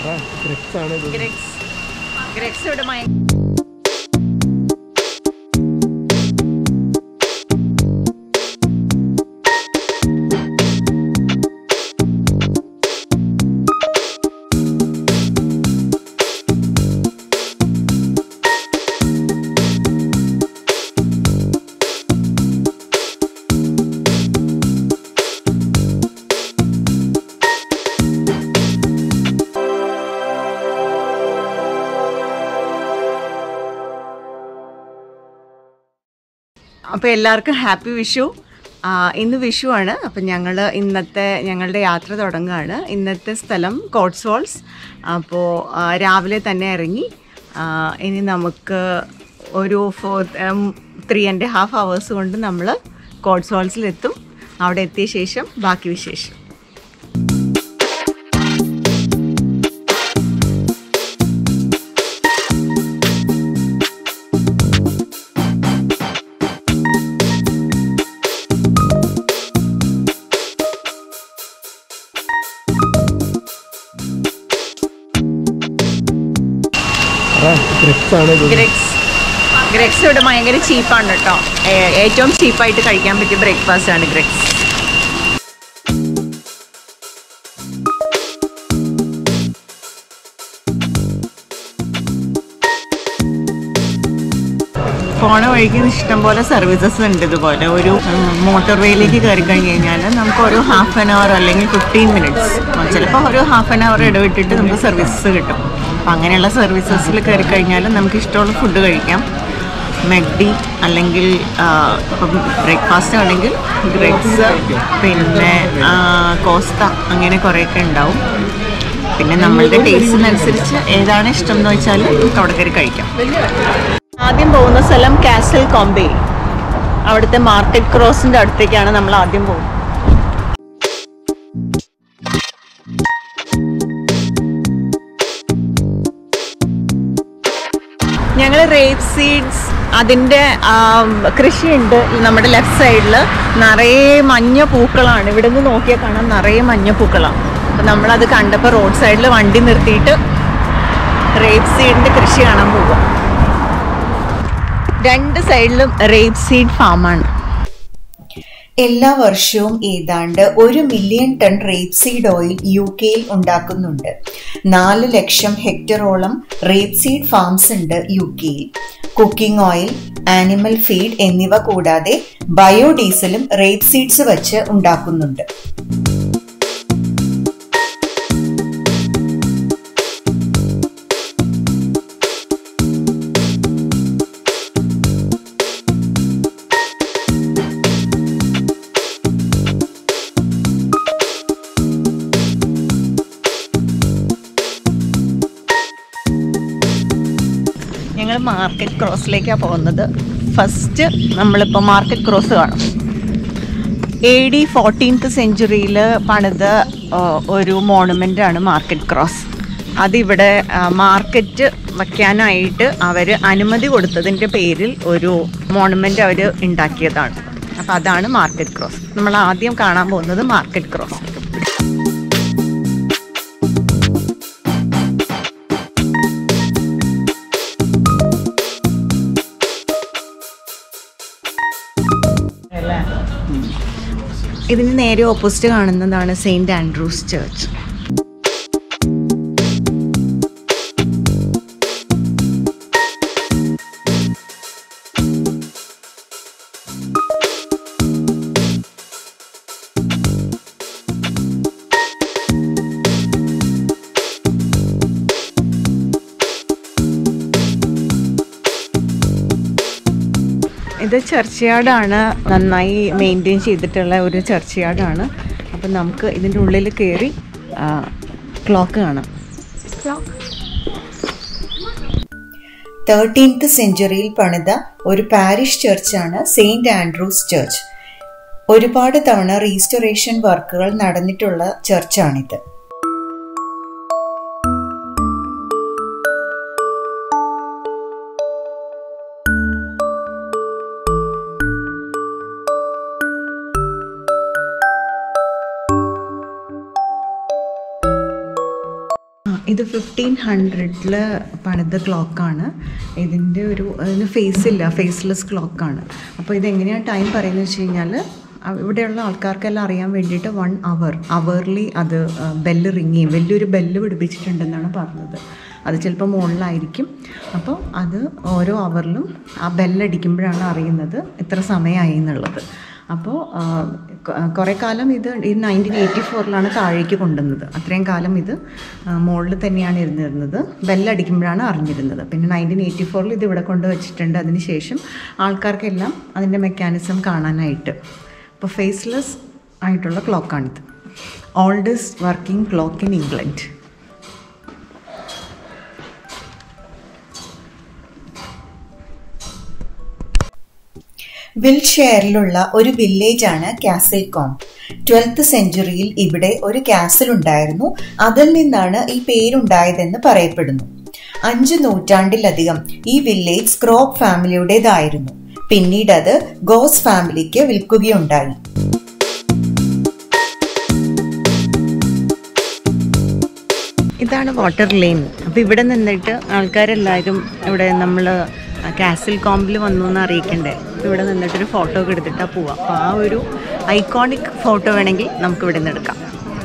ഗ്രെക്സ് ആണ് ഇത് ഗ്രെക്സ് ഗ്രെക്സ് ഇവിടെ മയ അപ്പോൾ എല്ലാവർക്കും ഹാപ്പി വിഷു ആ, ഇന്ന് വിഷു ആണ് അപ്പം ഞങ്ങൾ ഇന്നത്തെ ഞങ്ങളുടെ യാത്ര തുടങ്ങുകയാണ് ഇന്നത്തെ സ്ഥലം കോട്ട്സ്വോൾസ് അപ്പോൾ ആ, രാവിലെ തന്നെ ഇറങ്ങി ആ, ഇനി നമുക്ക് ഒരു four three and half hours കൊണ്ട് നമ്മൾ കോട്ട്സ്വോൾസിലെത്തും അവിടെ എത്തിയ ശേഷം ബാക്കി വിശേഷം ഗ്രെക്സ് ആണ് ഇത് ഗ്രെക്സ് ഗ്രെക്സ് ഇവിടെ ഭയങ്കര ചീപ്പാണ് കേട്ടോ ഏ- ഏറ്റവും ചീപ്പായിട്ട് കഴിക്കാൻ പറ്റിയ ബ്രേക്ക്ഫാസ്റ്റ് ആണ് ഗ്രെക്സ് പോണ വഴിക്ക് ഇഷ്ടംപോലെ സർവീസസ് ഉണ്ട് ഇതുപോലെ ഒരു മോട്ടോർ വേയിലേക്ക് കയറി കഴിഞ്ഞ് കഴിഞ്ഞാൽ നമുക്ക് ഒരു ഹാഫ് ആൻ അവർ അല്ലെങ്കിൽ ഫിഫ്റ്റീൻ മിനിറ്റ്സ് ചിലപ്പോൾ ഒരു ഹാഫ് ആൻ അവർ ഇടവിട്ടിട്ട് നമുക്ക് സർവീസസ് കിട്ടും അപ്പം അങ്ങനെയുള്ള സർവീസസിൽ കയറി കഴിഞ്ഞാൽ നമുക്ക് ഇഷ്ടമുള്ള ഫുഡ് കഴിക്കാം മെഗ്ഡി അല്ലെങ്കിൽ ആ, ഇപ്പം ബ്രേക്ക്ഫാസ്റ്റ് ആണെങ്കിൽ ഗ്രെക്സ് പിന്നെ ആ, കോസ്ത അങ്ങനെ കുറേയൊക്കെ ഉണ്ടാവും പിന്നെ നമ്മളുടെ ടേസ്റ്റിനനുസരിച്ച് ഏതാണ് ഇഷ്ടം എന്ന് വെച്ചാൽ നമുക്ക് അവിടെ കയറി കഴിക്കാം ആദ്യം പോകുന്ന സ്ഥലം കാസൽ കോംബെ അവിടുത്തെ മാർക്കറ്റ് ക്രോസിന്റെ അടുത്തേക്കാണ് നമ്മൾ ആദ്യം പോകുന്നത് ഞങ്ങൾ റേപ്പ് സീഡ്സ് അതിൻ്റെ കൃഷിയുണ്ട് നമ്മുടെ ലെഫ്റ്റ് സൈഡിൽ നിറയെ മഞ്ഞ പൂക്കളാണ് ഇവിടെ നിന്ന് നോക്കിയാൽ കാണാം നിറയെ മഞ്ഞ പൂക്കളാണ് അപ്പം നമ്മളത് കണ്ടപ്പോൾ റോഡ് സൈഡിൽ വണ്ടി നിർത്തിയിട്ട് റേപ്പ് സീഡിൻ്റെ കൃഷി കാണാൻ പോകുക രണ്ട് സൈഡിലും റേപ്പ് സീഡ് ഫാമാണ് എല്ലാ വർഷവും ഏതാണ്ട് ഒരു million ton rapeseed oil U കെയിൽ ഉണ്ടാക്കുന്നുണ്ട് നാല് ലക്ഷം ഹെക്ടറോളം റേപ്പ് സീഡ് ഫാംസ് ഉണ്ട് യു കെയിൽ കുക്കിംഗ് ഓയിൽ ആനിമൽ ഫീഡ് എന്നിവ കൂടാതെ ബയോഡീസലും റേപ്പ് സീഡ്സ് വച്ച് ഉണ്ടാക്കുന്നുണ്ട് ഞങ്ങൾ മാർക്കറ്റ് ക്രോസിലേക്കാണ് പോകുന്നത് ഫസ്റ്റ് നമ്മളിപ്പോൾ മാർക്കറ്റ് ക്രോസ് കാണും എ ഡി ഫോർട്ടീൻത്ത് സെഞ്ചുറിയിൽ പണിത ആ, ഒരു മോണുമെൻ്റ് ആണ് മാർക്കറ്റ് ക്രോസ് അതിവിടെ ആ, മാർക്കറ്റ് വയ്ക്കാനായിട്ട് അവർ അനുമതി കൊടുത്തതിൻ്റെ പേരിൽ ഒരു മോണുമെൻ്റ് അവർ ഉണ്ടാക്കിയതാണ് അപ്പോൾ അതാണ് മാർക്കറ്റ് ക്രോസ് നമ്മൾ ആദ്യം കാണാൻ പോകുന്നത് മാർക്കറ്റ് ക്രോസ് ഇതിന് നേരെ ഓപ്പോസിറ്റ് കാണുന്നതാണ് സെയിൻറ്റ് ആൻഡ്രൂസ് ചർച്ച് ഇത് ചർച്ച് യാർഡാണ് നന്നായി മെയിൻറ്റെയിൻ ചെയ്തിട്ടുള്ള ഒരു ചർച്ച് യാർഡാണ് അപ്പം നമുക്ക് ഇതിൻ്റെ ഉള്ളിൽ കയറി ക്ലോക്ക് കാണാം ക്ലോക്ക് തേർട്ടീൻത്ത് സെഞ്ചുറിയിൽ പണിത ഒരു പാരിഷ് ചർച്ചാണ് സെയിന്റ് ആൻഡ്രൂസ് ചർച്ച് ഒരുപാട് തവണ റീസ്റ്റോറേഷൻ വർക്കുകൾ നടന്നിട്ടുള്ള ചർച്ചാണിത് ഇത് ഫിഫ്റ്റീൻ ഹൺഡ്രഡിൽ പണിത ക്ലോക്കാണ് ഇതിൻ്റെ ഒരു അതിന് ഫേസ് ഇല്ല ഫേസ്ലെസ് ക്ലോക്കാണ് അപ്പോൾ ഇതെങ്ങനെയാണ് ടൈം പറയുന്നത് വെച്ച് കഴിഞ്ഞാൽ അ- ഇവിടെയുള്ള ആൾക്കാർക്കെല്ലാം അറിയാൻ വേണ്ടിയിട്ട് വൺ അവർ അവർലി അത് ബെല്ല് റിങ് ചെയ്യും വലിയൊരു ബെല്ല് പിടിപ്പിച്ചിട്ടുണ്ടെന്നാണ് പറഞ്ഞത് അത് ചിലപ്പോൾ മുകളിലായിരിക്കും അപ്പോൾ അത് ഓരോ അവറിലും ആ ബെല്ലടിക്കുമ്പോഴാണ് അറിയുന്നത് ഇത്ര സമയമായി എന്നുള്ളത് അപ്പോൾ കുറേ കാലം ഇത് ഈ നയൻറ്റീൻ എയ്റ്റി ഫോറിലാണ് താഴേക്ക് കൊണ്ടുവന്നത് അത്രയും കാലം ഇത് മുകളിൽ തന്നെയാണ് ഇരുന്നിരുന്നത് ബെല്ലടിക്കുമ്പോഴാണ് അറിഞ്ഞിരുന്നത് പിന്നെ നയൻറ്റീൻ എയ്റ്റി ഫോറിൽ ഇത് ഇവിടെ കൊണ്ട് വെച്ചിട്ടുണ്ട് അതിന് ശേഷം ആൾക്കാർക്കെല്ലാം അതിൻ്റെ മെക്കാനിസം കാണാനായിട്ട് അപ്പോൾ ഫേസ്ലെസ് ആയിട്ടുള്ള ക്ലോക്കാണിത് oldest working clock in England വിൽഷെയറിലുള്ള ഒരു വില്ലേജാണ് കാസിൽ കോം ട്വൽത്ത് സെഞ്ചുറിയിൽ ഇവിടെ ഒരു കാസിൽ ഉണ്ടായിരുന്നു അതിൽ നിന്നാണ് ഈ പേരുണ്ടായതെന്ന് പറയപ്പെടുന്നു അഞ്ച് നൂറ്റാണ്ടിലധികം ഈ വില്ലേജ് സ്ക്രോപ്പ് ഫാമിലിയുടേതായിരുന്നു പിന്നീട് അത് ഗോസ് ഫാമിലിക്ക് വിൽക്കുകയുണ്ടായി ഇതാണ് വാട്ടർ ലെയിൻ അപ്പോൾ ഇവിടെ നിന്നിട്ട് ആൾക്കാരെല്ലാവരും ഇവിടെ നമ്മൾ കാസിൽ കോമ്പിൽ വന്നു എന്ന് അറിയിക്കണ്ടേ അപ്പോൾ ഇവിടെ നിന്നിട്ടൊരു ഫോട്ടോ ഒക്കെ എടുത്തിട്ടാണ് പോവുക അപ്പോൾ ആ ഒരു ഐക്കോണിക് ഫോട്ടോ വേണമെങ്കിൽ നമുക്ക് ഇവിടെ നിന്ന് എടുക്കാം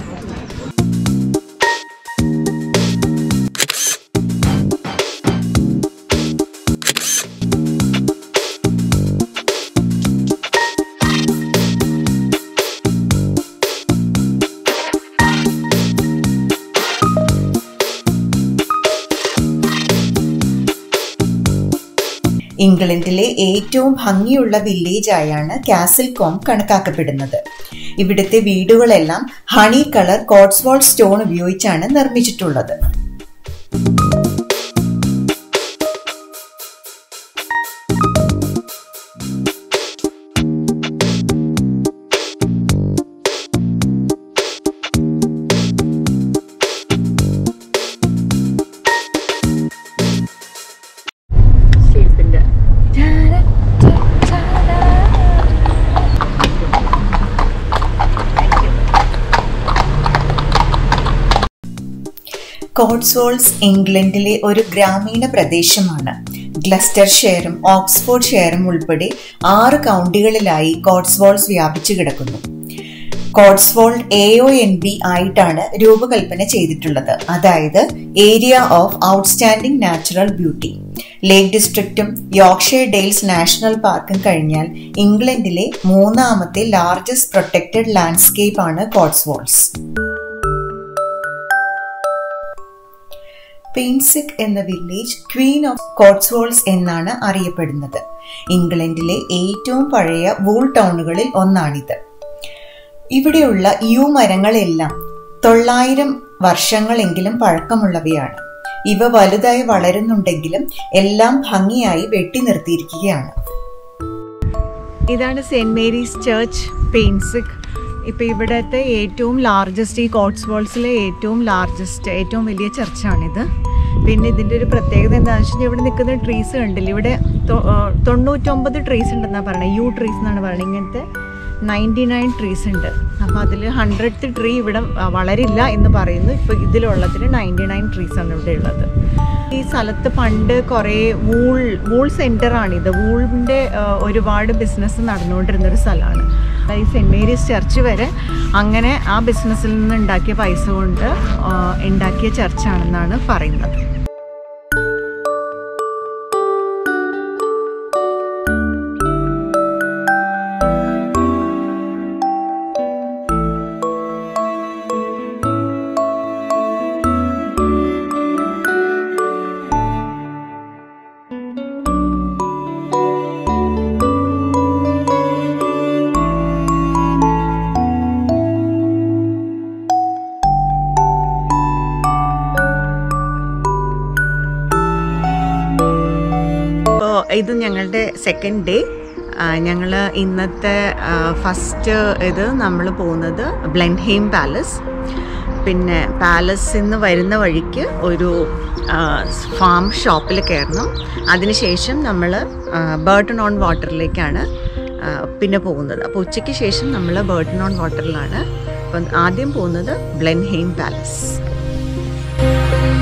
ഇംഗ്ലണ്ടിലെ ഏറ്റവും ഭംഗിയുള്ള വില്ലേജായാണ് കാസിൽ കോം കണക്കാക്കപ്പെടുന്നത് ഇവിടുത്തെ വീടുകളെല്ലാം ഹണി കളർ കോട്സ്വാൾ സ്റ്റോൺ ഉപയോഗിച്ചാണ് നിർമ്മിച്ചിട്ടുള്ളത് ഷേപ്പിൻ്റെ കോട്സ്വോൾസ് ഇംഗ്ലണ്ടിലെ ഒരു ഗ്രാമീണ പ്രദേശമാണ് ഗ്ലസ്റ്റർ ഷെയറും ഓക്സ്ഫോർഡ് ഷെയറും ഉൾപ്പെടെ ആറ് കൗണ്ടികളിലായി കോട്സ്വോൾസ് വ്യാപിച്ചു കിടക്കുന്നു Cotswold A O N B ആയിട്ടാണ് രൂപകൽപ്പന ചെയ്തിട്ടുള്ളത് അതായത് area of outstanding natural beauty lake ഡിസ്ട്രിക്റ്റും യോർക്ക്ഷയർ ഡെയിൽസ് നാഷണൽ പാർക്കും കഴിഞ്ഞാൽ ഇംഗ്ലണ്ടിലെ മൂന്നാമത്തെ ലാർജസ്റ്റ് പ്രൊട്ടക്റ്റഡ് ലാൻഡ്സ്കേപ്പ് ആണ് കോട്സ്വോൾസ് പെയിൻസിക് എന്ന വില്ലേജ് ക്വീൻ ഓഫ് കോട്സ്വോൾസ് എന്നാണ് അറിയപ്പെടുന്നത് ഇംഗ്ലണ്ടിലെ ഏറ്റവും പഴയ വൂൾ ടൗണുകളിൽ ഒന്നാണിത് ഇവിടെയുള്ള യു മരങ്ങളെല്ലാം തൊള്ളായിരം വർഷങ്ങളെങ്കിലും പഴക്കമുള്ളവയാണ് ഇവ വലുതായി വളരുന്നുണ്ടെങ്കിലും എല്ലാം ഭംഗിയായി വെട്ടി നിർത്തിയിരിക്കുകയാണ് ഇതാണ് സെൻറ് മേരീസ് ചർച്ച് പെയിൻസിക് ഇപ്പോൾ ഇവിടുത്തെ ഏറ്റവും ലാർജസ്റ്റ് ഈ കോട്ട്സ്വോൾസിലെ ഏറ്റവും ലാർജസ്റ്റ് ഏറ്റവും വലിയ ചർച്ചാണിത് പിന്നെ ഇതിൻ്റെ ഒരു പ്രത്യേകത എന്താണെന്ന് വെച്ചാൽ ഇവിടെ നിൽക്കുന്ന ട്രീസ് കണ്ടില്ല ഇവിടെ തൊ- ആ, തൊണ്ണൂറ്റൊമ്പത് ട്രീസ് ഉണ്ടെന്നാണ് പറയുന്നത് യു ട്രീസ് എന്നാണ് പറയുന്നത് ഇങ്ങനത്തെ നയൻറ്റി നയൻ ട്രീസ് ഉണ്ട് അപ്പോൾ അതിൽ ഹൺഡ്രഡ് ട്രീ ഇവിടെ ആ, വളരില്ല എന്ന് പറയുന്നു ഇപ്പോൾ ഇതിലുള്ളതിൽ നയൻറ്റി നയൻ ട്രീസ് ആണ് ഇവിടെ ഉള്ളത് ഈ സ്ഥലത്ത് പണ്ട് കുറേ വൂൾ വൂൾ സെൻ്ററാണിത് വൂളിൻ്റെ ഒരുപാട് ബിസിനസ് നടന്നുകൊണ്ടിരുന്ന ഒരു സ്ഥലമാണ് ഈ സെൻറ് മേരീസ് ചർച്ച് വരെ അങ്ങനെ ആ ബിസിനസ്സിൽ നിന്ന് ഉണ്ടാക്കിയ പൈസ കൊണ്ട് ആ, ഉണ്ടാക്കിയ ചർച്ചാണെന്നാണ് പറയുന്നത് ഇപ്പോൾ ഇത് ഞങ്ങളുടെ സെക്കൻഡ് ഡേ ഞങ്ങൾ ഇന്നത്തെ ഫസ്റ്റ് ഇത് നമ്മൾ പോകുന്നത് ബ്ലെൻഹെയിം പാലസ് പിന്നെ പാലസിൽ നിന്ന് വരുന്ന വഴിക്ക് ഒരു ഫാം ഷോപ്പിൽ കയറണം അതിനുശേഷം നമ്മൾ ബേർട്ടൺ ഓൺ വാട്ടറിലേക്കാണ് ആ, പിന്നെ പോകുന്നത് അപ്പോൾ ഉച്ചയ്ക്ക് ശേഷം നമ്മൾ ബേർട്ടൺ ഓൺ വാട്ടറിലാണ് അപ്പം ആദ്യം പോകുന്നത് ബ്ലെൻഹെയിം പാലസ്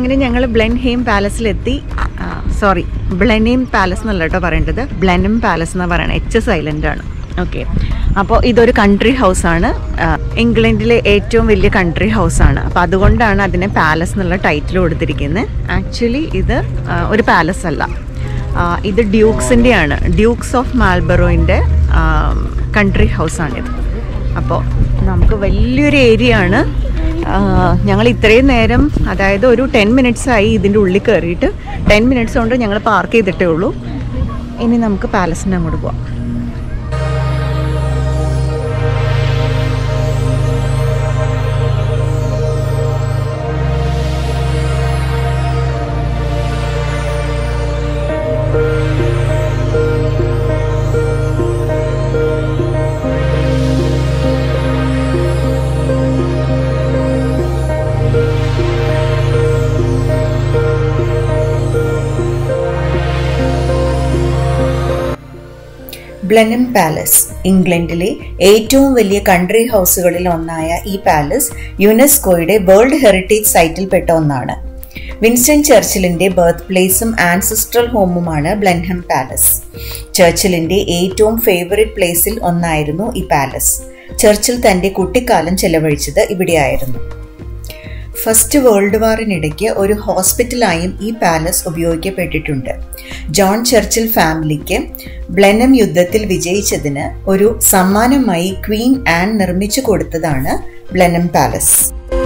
അങ്ങനെ ഞങ്ങൾ ബ്ലെൻഹെയിം പാലസിലെത്തി സോറി ബ്ലെനീം പാലസ് എന്നല്ല കേട്ടോ പറയേണ്ടത് ബ്ലെനം പാലസ് എന്ന് പറയുന്നത് എച്ച് സൈലൻ്റ് ആണ് ഓക്കെ അപ്പോൾ ഇതൊരു കൺട്രി ഹൗസാണ് ഇംഗ്ലണ്ടിലെ ഏറ്റവും വലിയ കൺട്രി ഹൗസാണ് അപ്പോൾ അതുകൊണ്ടാണ് അതിനെ പാലസ് എന്നുള്ള ടൈറ്റിൽ കൊടുത്തിരിക്കുന്നത് ആക്ച്വലി ഇത് ആ, ഒരു പാലസ് അല്ല ആ, ഇത് ഡ്യൂക്സിൻ്റെ ആണ് ഡ്യൂക്സ് ഓഫ് മാൽബറോയിൻ്റെ കൺട്രി ഹൗസാണിത് അപ്പോൾ നമുക്ക് വലിയൊരു ഏരിയ ആണ് ആ, ഞങ്ങൾ ഇത്രയും നേരം അതായത് ഒരു ടെൻ മിനിറ്റ്സ് ആയി ഇതിൻ്റെ ഉള്ളിൽ കയറിയിട്ട് ടെൻ മിനിറ്റ്സ് കൊണ്ട് ഞങ്ങൾ പാർക്ക് ചെയ്തിട്ടേ ഉള്ളൂ ഇനി നമുക്ക് പാലസിൻ്റെ അങ്ങോട്ട് പോവാം ബ്ലെനം പാലസ് ഇംഗ്ലണ്ടിലെ ഏറ്റവും വലിയ കൺട്രി ഹൗസുകളിൽ ഒന്നായ ഈ പാലസ് യുനെസ്കോയുടെ വേൾഡ് ഹെറിറ്റേജ് സൈറ്റിൽപ്പെട്ട ഒന്നാണ് വിൻസ്റ്റൺ ചർച്ചിലിന്റെ ബർത്ത് പ്ലേസും ആൻസിസ്ട്രൽ ഹോമുമാണ് ബ്ലെൻഹം പാലസ് ചർച്ചിലിന്റെ ഏറ്റവും ഫേവറിറ്റ് പ്ലേസിൽ ഒന്നായിരുന്നു ഈ പാലസ് ചർച്ചിൽ തന്റെ കുട്ടിക്കാലം ചെലവഴിച്ചത് ഇവിടെയായിരുന്നു ഫസ്റ്റ് വേൾഡ് വാറിനിടയ്ക്ക് ഒരു ഹോസ്പിറ്റലായും ഈ പാലസ് ഉപയോഗിക്കപ്പെട്ടിട്ടുണ്ട് ജോൺ ചർച്ചിൽ ഫാമിലിക്ക് ബ്ലെനം യുദ്ധത്തിൽ വിജയിച്ചതിന് ഒരു സമ്മാനമായി ക്വീൻ ആൻ നിർമ്മിച്ചു കൊടുത്തതാണ് ബ്ലെനം പാലസ്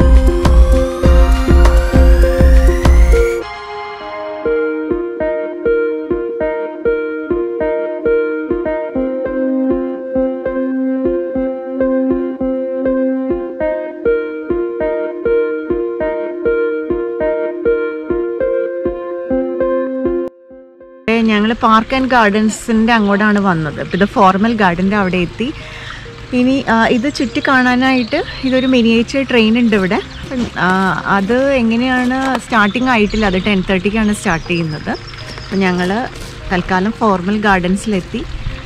ഞങ്ങൾ പാർക്ക് ആൻഡ് ഗാർഡൻസിൻ്റെ അങ്ങോട്ടാണ് വന്നത് ഇപ്പോൾ ഇത് ഫോർമൽ ഗാർഡൻ്റെ അവിടെ എത്തി ഇനി ആ, ഇത് ചുറ്റി കാണാനായിട്ട് ഇതൊരു മിനിയേച്ചർ ട്രെയിൻ ഉണ്ട് ഇവിടെ അപ്പം, ആ, അത് എങ്ങനെയാണ് സ്റ്റാർട്ടിങ് ആയിട്ടില്ല അത് ടെൻ തേർട്ടിക്കാണ് സ്റ്റാർട്ട് ചെയ്യുന്നത് അപ്പം ഞങ്ങൾ തൽക്കാലം ഫോർമൽ ഗാർഡൻസിലെത്തി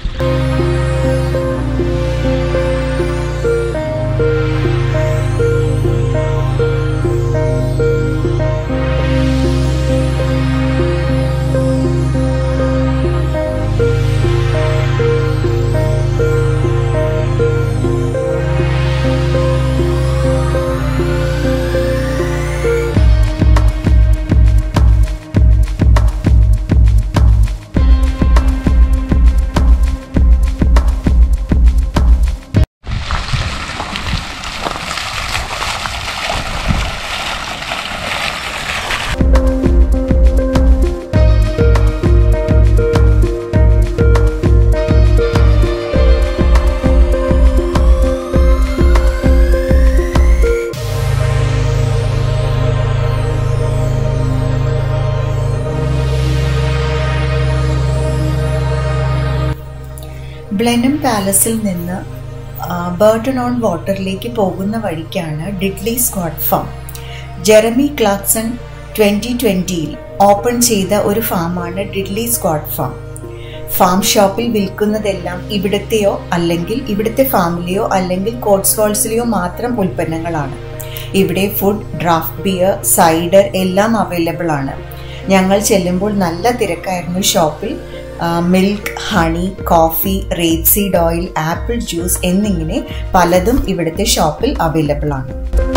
ബ്ലെനം പാലസിൽ നിന്ന് ആ, ബേർട്ടൺ ഓൺ വാട്ടറിലേക്ക് പോകുന്ന വഴിക്കാണ് Diddly Squat farm Jeremy Clarkson twenty ട്വന്റിയിൽ ഓപ്പൺ ചെയ്ത ഒരു ഫാമാണ് ഡിഡ്ലി സ്ക്വാഡ് ഫാം ഫാം ഷോപ്പിൽ വിൽക്കുന്നതെല്ലാം ഇവിടത്തെയോ അല്ലെങ്കിൽ ഇവിടുത്തെ ഫാമിലെയോ അല്ലെങ്കിൽ കോട്സ്വാൾസിലെയോ മാത്രം ഉൽപ്പന്നങ്ങളാണ് ഇവിടെ ഫുഡ് ഡ്രാഫ്റ്റ് ബിയർ സൈഡർ എല്ലാം അവൈലബിൾ ആണ് ഞങ്ങൾ ചെല്ലുമ്പോൾ നല്ല തിരക്കായിരുന്നു ഷോപ്പിൽ milk honey coffee rapeseed oil apple juice എന്നിങ്ങനെ പലതും ഇവിടുത്തെ ഷോപ്പിൽ അവൈലബിൾ ആണ്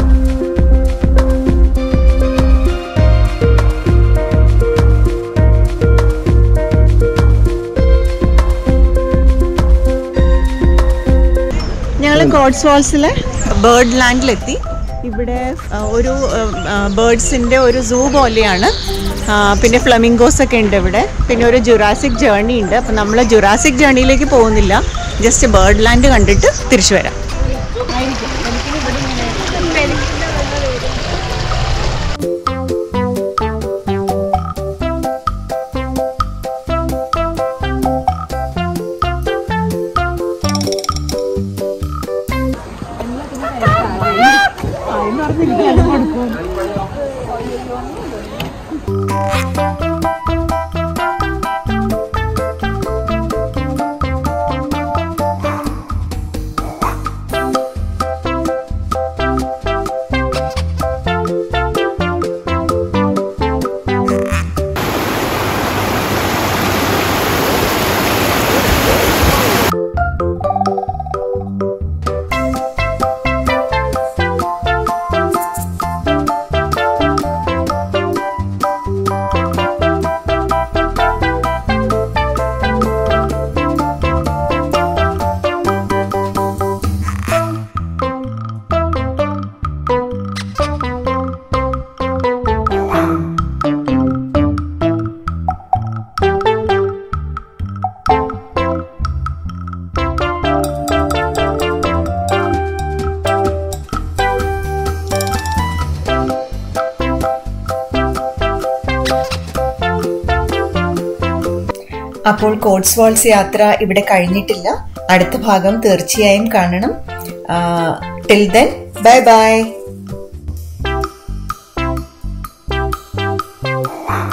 ഞങ്ങൾ കോട്സ് വാൾസിലെ ബേർഡ് ലാൻഡിലെത്തി ഇവിടെ ആ, ഒരു ബേർഡ്സിൻ്റെ ഒരു സൂ പോലെയാണ് ആ, പിന്നെ ഫ്ലമിംഗോസ് ഒക്കെ ഉണ്ട് ഇവിടെ പിന്നെ ഒരു ജുറാസിക് ജേർണി ഉണ്ട് അപ്പം നമ്മൾ ജുറാസിക് ജേർണിയിലേക്ക് പോകുന്നില്ല ജസ്റ്റ് ബേർഡ് ലാൻഡ് കണ്ടിട്ട് തിരിച്ചു വരാം അപ്പോൾ കോട്സ്വാൾസ് യാത്ര ഇവിടെ കഴിഞ്ഞിട്ടില്ല അടുത്ത ഭാഗം തീർച്ചയായും കാണണം ടിൽ ദെൻ ബൈ ബൈ